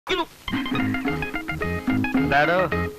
എന്താടോ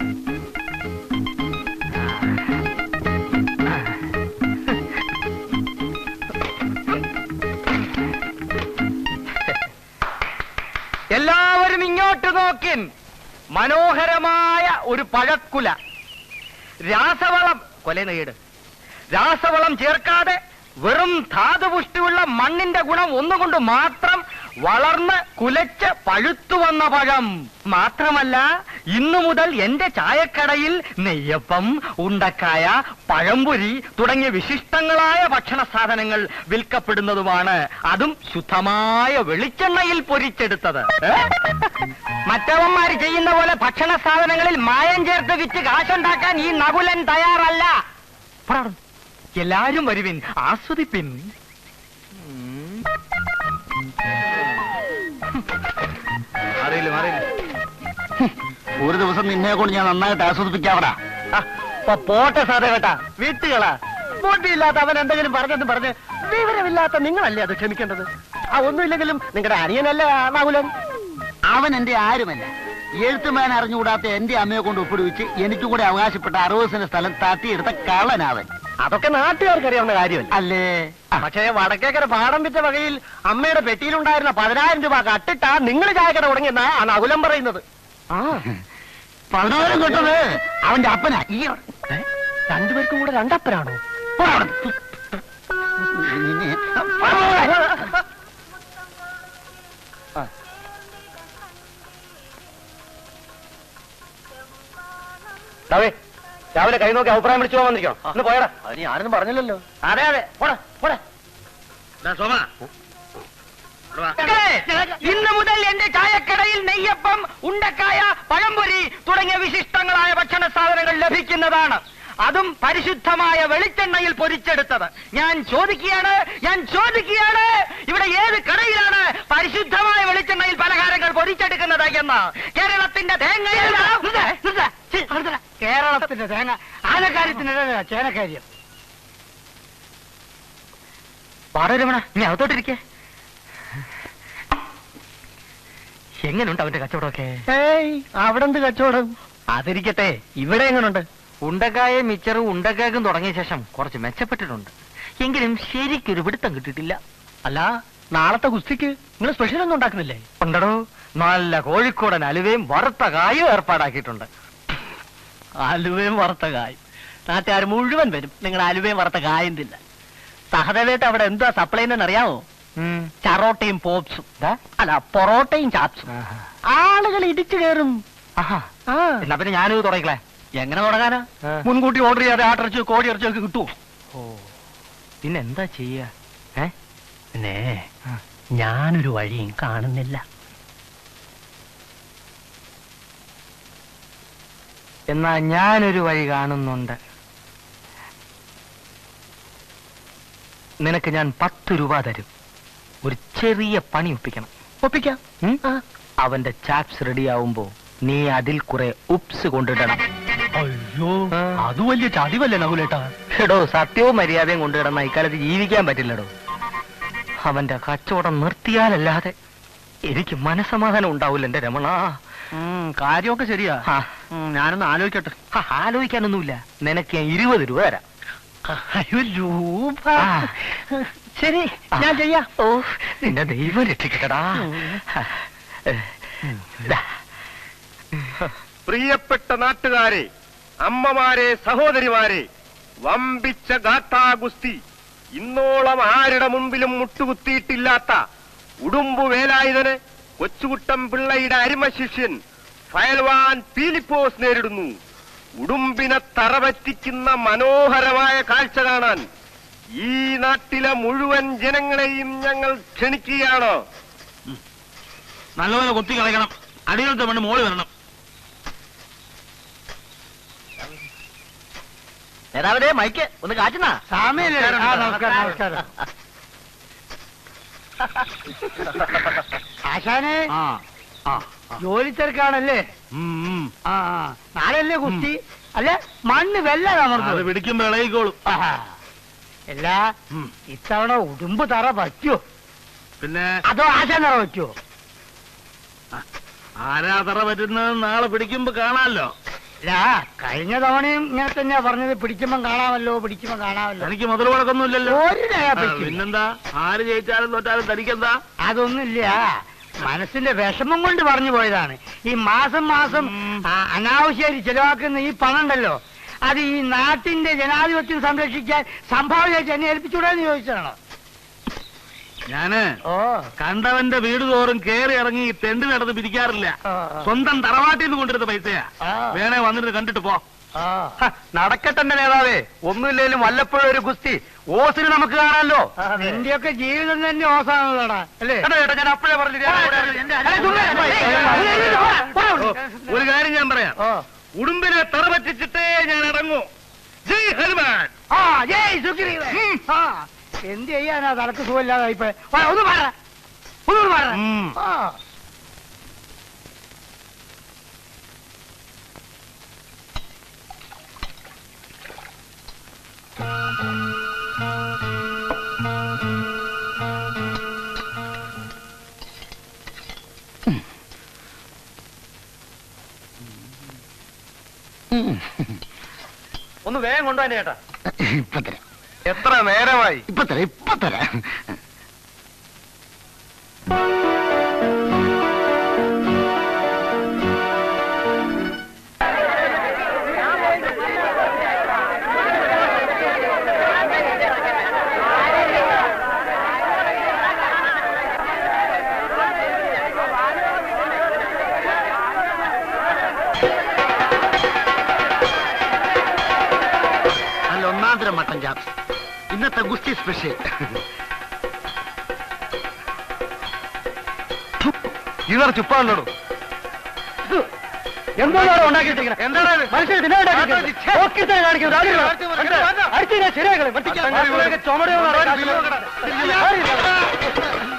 എല്ലാവരും ഇങ്ങോട്ട് നോക്കിൻ മനോഹരമായ ഒരു പഴക്കുല രാസവളം കൊല നെയ്ട് രാസവളം ചേർക്കാതെ വെറും ധാതുപുഷ്ടിയുള്ള മണ്ണിന്റെ ഗുണം ഒന്നുകൊണ്ട് മാത്രം വളർന്ന് കുലച്ച് പഴുത്തു വന്ന പഴം മാത്രമല്ല ഇന്നു മുതൽ എന്റെ ചായക്കടയിൽ നെയ്യപ്പം ഉണ്ടക്കായ പഴംപൊരി തുടങ്ങിയ വിശിഷ്ടങ്ങളായ ഭക്ഷണ സാധനങ്ങൾ വിൽക്കപ്പെടുന്നതുമാണ് അതും ശുദ്ധമായ വെളിച്ചെണ്ണയിൽ പൊരിച്ചെടുത്തത് ഏ? മറ്റവന്മാര് ചെയ്യുന്ന പോലെ ഭക്ഷണ സാധനങ്ങളിൽ മായം ചേർത്ത് വിറ്റ് കാശുണ്ടാക്കാൻ ഈ നകുലൻ തയ്യാറല്ല പറ എല്ലാരും വരുവിൻ ആസ്വദിപ്പിൻ അറിയില്ല അറിയില്ല ഒരു ദിവസം നിന്നെ കൊണ്ട് ഞാൻ നന്നായിട്ട് ആസ്വദിപ്പിക്കാവടാ പോട്ടെ സാധേ കേട്ടാ വീട്ടുകളാ ബോട്ടിയില്ലാത്ത അവൻ എന്തെങ്കിലും പറഞ്ഞെന്ന് പറഞ്ഞ് വിവരമില്ലാത്ത നിങ്ങളല്ലേ അത് ക്ഷമിക്കേണ്ടത് ആ ഒന്നുമില്ലെങ്കിലും നിങ്ങളുടെ അനിയനല്ലേ ആ നകുലൻ അവൻ എന്റെ ആരുമല്ല എഴുത്തുമാൻ അറിഞ്ഞുകൂടാത്ത എന്റെ അമ്മയെ കൊണ്ട് ഒപ്പിടുവിച്ച് എനിക്കും കൂടെ അവകാശപ്പെട്ട അറുപത് സെന്റ് സ്ഥലം തട്ടിയെടുത്ത കള്ളനാവൻ അതൊക്കെ നാട്ടുകാർക്ക് അറിയാവുന്ന കാര്യമല്ല അല്ലേ പക്ഷേ വടക്കേക്കര പാടം വിറ്റ വകയിൽ അമ്മയുടെ പെട്ടിയിലുണ്ടായിരുന്ന പതിനായിരം രൂപ കട്ടിട്ടാ നിങ്ങൾ ചായക്കട തുടങ്ങിയെന്നാ ആ നകുലം പറയുന്നത് ആ പതിനായിരം കിട്ടത് അവന്റെ അപ്പനാ ഈ ഏ? രണ്ടുപേർക്കും കൂടെ രണ്ടപ്പനാണോ രാവിലെ കൈ നോക്കി അഭിപ്രായം വിളിച്ചു പോകാൻ വന്നിരിക്കണം ഒന്ന് പോയടാ അതിന് ഞാനൊന്നും പറഞ്ഞില്ലല്ലോ അതെ അതെ പോടാ പോടാ ഇന്ന് മുതൽ എന്റെ ചായക്കടയിൽ നെയ്യപ്പം ഉണ്ടക്കായ പഴംപൊരി തുടങ്ങിയ വിശിഷ്ടങ്ങളായ ഭക്ഷണ സാധനങ്ങൾ ലഭിക്കുന്നതാണ് അതും പരിശുദ്ധമായ വെളിച്ചെണ്ണയിൽ പൊരിച്ചെടുത്തത് ഞാൻ ചോദിക്കുകയാണ് ഞാൻ ചോദിക്കുകയാണ് ഇവിടെ ഏത് കടയിലാണ് പരിശുദ്ധമായ വെളിച്ചെണ്ണയിൽ പലഹാരങ്ങൾ പൊരിച്ചെടുക്കുന്നത് എന്ന് കേരളത്തിന്റെ തേങ്ങ കേരളത്തിന്റെ തേങ്ങ ആനക്കാര്യത്തിന്റെ ചേനക്കാര്യം പാടരമണ നീ അകത്തോട്ടിരിക്കേ എങ്ങനുണ്ട് അവന്റെ കച്ചവടമൊക്കെ ഏയ് അവിടെ എന്ത് കച്ചവടം അതിരിക്കട്ടെ ഇവിടെ എങ്ങനുണ്ട് ഉണ്ടക്കായ മിച്ചറും ഉണ്ടക്കാക്കും തുടങ്ങിയ ശേഷം കുറച്ച് മെച്ചപ്പെട്ടിട്ടുണ്ട് എങ്കിലും ശരിക്കൊരു പിടുത്തം കിട്ടിയിട്ടില്ല അല്ല നാളത്തെ കുസ്തിക്ക് നിങ്ങൾ സ്പെഷ്യൽ ഒന്നും ഉണ്ടാക്കുന്നില്ലേ ഉണ്ടടോ നല്ല കോഴിക്കോടൻ അലുവയും വറുത്ത കായും ഏർപ്പാടാക്കിയിട്ടുണ്ട് അലുവയും വറുത്ത കായും നാട്ടുകാർ മുഴുവൻ വരും നിങ്ങൾ അലുവയും വറുത്ത കായും തില്ല സഹദേവേട്ട് അവിടെ എന്താ സപ്ലൈ അറിയാമോ ഉം. ചറോട്ടയും പോപ്സും ദാ. അല്ല പൊറോട്ടയും ചാപ്സും ആഹാ. ആളുകൾ ഇടിച്ചു കയറും ആഹാ. ആ എന്നാ പിന്നെ ഞാനിത് തുടങ്ങിക്കളെ എങ്ങനെ തുടങ്ങാനാ ആ. മുൻകൂട്ടി ഓർഡർ ചെയ്യാതെ ആട്ടിറച്ചോ കോഴി ഇറച്ചോ ഒക്കെ കിട്ടുമോ ഓ പിന്നെ എന്താ ചെയ്യാ ഏ പിന്നെ ഞാനൊരു വഴിയും കാണുന്നില്ല എന്നാ ഞാനൊരു വഴി കാണുന്നുണ്ട് നിനക്ക് ഞാൻ പത്ത് രൂപ തരും ഒരു ചെറിയ പണി ഒപ്പിക്കണം ഒപ്പിക്കാം ഉം? ആ. അവന്റെ ചാപ്സ് റെഡിയാവുമ്പോ നീ അതിൽ കുറെ ഉപ്സ് കൊണ്ടിടണം അയ്യോ ആ. അത് വലിയ ചതിവല്ലേ നകുലേട്ടാ എടോ സത്യവും മര്യാദയും കൊണ്ടുകിടന്ന ഇക്കാലത്ത് ജീവിക്കാൻ പറ്റില്ലടോ അവന്റെ കച്ചവടം നിർത്തിയാലല്ലാതെ എനിക്ക് മനസമാധാനം ഉണ്ടാവില്ല എന്റെ രമണ ഉം, കാര്യമൊക്കെ ശരിയാ ആ. ഉം, ഞാനൊന്ന് ആലോചിക്കട്ടെ ആ, ആലോചിക്കാനൊന്നുമില്ല നിനക്ക് ഞാൻ ഇരുപത് രൂപ തരാം അയ്യോ രൂപ ആ. ശരി ആ. ഞാൻ ചെയ്യാം ഓ നിന്റെ ദൈവം രക്ഷിക്കട്ടടാ ദാ. പ്രിയപ്പെട്ട നാട്ടുകാരെ അമ്മമാരെ സഹോദരിമാരെ വമ്പിച്ച ഗാഥാ ഗുസ്തി ഇന്നോളം ആരുടെ മുൻപിലും മുട്ടുകുത്തിയിട്ടില്ലാത്ത ഉടുമ്പു വേലായുധന് കൊച്ചുകുട്ടം പിള്ളയുടെ അരിമ ശിഷ്യൻ ഫയൽവാൻ പീലിപ്പോസ് നേരിടുന്നു ഉടുമ്പിനെ തറപറ്റിക്കുന്ന മനോഹരമായ കാഴ്ച കാണാൻ ഈ നാട്ടിലെ മുഴുവൻ ജനങ്ങളെയും ഞങ്ങൾ ക്ഷണിക്കുകയാണ് നല്ലപോലെ കൊത്തി കളയണം അടിയിലത്തെ മണ്ണ് മോളി വരണം നേതാവേ മൈക്ക് ഒന്ന് കാറ്റുന്നാ ആ, നമസ്കാരം, നമസ്കാരം. ആശാനെ ആ ആ ജോലി തിരക്കാണല്ലേ ഉം, ഉം. ആ ആ. നാളെയല്ലേ കുസ്തി അല്ലെ മണ്ണ് വെല്ല അത് നമുക്ക് പിടിക്കുമ്പോ ഇളകിക്കോളും അല്ല ഉം. ഇത്തവണ ഉടുമ്പ് തറ പറ്റുമോ പിന്നെ അതോ ആശാൻ തറ പറ്റുമോ ആരാധറ പറ്റുന്നത് നാളെ പിടിക്കുമ്പോ കാണാമല്ലോ ഇല്ല കഴിഞ്ഞ തവണയും ഇങ്ങനെ തന്നെയാ പറഞ്ഞത് പിടിക്കുമ്പം കാണാമല്ലോ പിടിക്കുമ്പം കാണാമല്ലോ തനിക്ക് മുതൽ മുടക്കൊന്നുമില്ലല്ലോ ഒരു രൂപ ആ, പറ്റില്ല. പിന്നെന്താ ആര് ജയിച്ചാലും തോറ്റാലും തനിക്കെന്താ അതൊന്നുമില്ല മനസ്സിന്റെ വിഷമം കൊണ്ട് പറഞ്ഞു പോയതാണ് ഈ മാസം മാസം ആ, അനാവശ്യമായിട്ട് ചെലവാക്കുന്ന ഈ പണം ഉണ്ടല്ലോ അത് ഈ നാട്ടിന്റെ ജനാധിപത്യം സംരക്ഷിക്കാൻ സംഭാവന എന്നെ ഏൽപ്പിച്ചൂടാന്ന് ചോദിച്ചതാണോ ഞാന് ഓ കണ്ടവന്റെ വീട് തോറും കേറി ഇറങ്ങി ഈ തെണ്ട് നടന്ന് പിരിക്കാറില്ല ആ, സ്വന്തം തറവാട്ടിൽ നിന്ന് കൊണ്ടിരുന്ന പൈസയാ ആ. വേണേ വന്നിട്ട് കണ്ടിട്ട് പോ ആ. നടക്കട്ടെ നേതാവേ ഒന്നുമില്ലേലും വല്ലപ്പോഴും ഒരു ഗുസ്തി ഓസിന് നമുക്ക് കാണാമല്ലോ നിന്റെയൊക്കെ ജീവിതം തന്നെ ഓസാണല്ലോടാ അല്ലേ കേട്ടോ ചേട്ടാ ഞാൻ അപ്പോഴേ പറഞ്ഞു ഒരു കാര്യം ഞാൻ പറയാം ഓ ഉടുമ്പിനെ തറ പറ്റിച്ചിട്ടേ ഞാൻ ഇറങ്ങൂ ജയ് ഹനുമാൻ ആ ജയ് സുഗ്രീവൻ ആ എന്ത് ചെയ്യാനാ തലക്ക് സുഖമില്ലാതെ ഇപ്പൊ ഒന്ന് പറ ഒന്ന് പറ ഉം. ആ ഒന്ന് വേഗം കൊണ്ടുപോയി ചേട്ടാ ഇപ്പൊ തരാം എത്ര നേരമായി ഇപ്പൊ തരാം ഇപ്പൊ തരാം നല്ല ഒന്നാന്തരം മട്ടൻ ചാപ്സ് ഇന്നത്തെ ഗുസ്തി സ്പെഷ്യൽ ഇവർ ചുപ്പാണ്ടോ എന്താണ് ഉണ്ടാക്കിയിട്ടിരിക്കുന്നത് എന്താണ് മനുഷ്യർ ശരിയാകളെ ചുമടയോ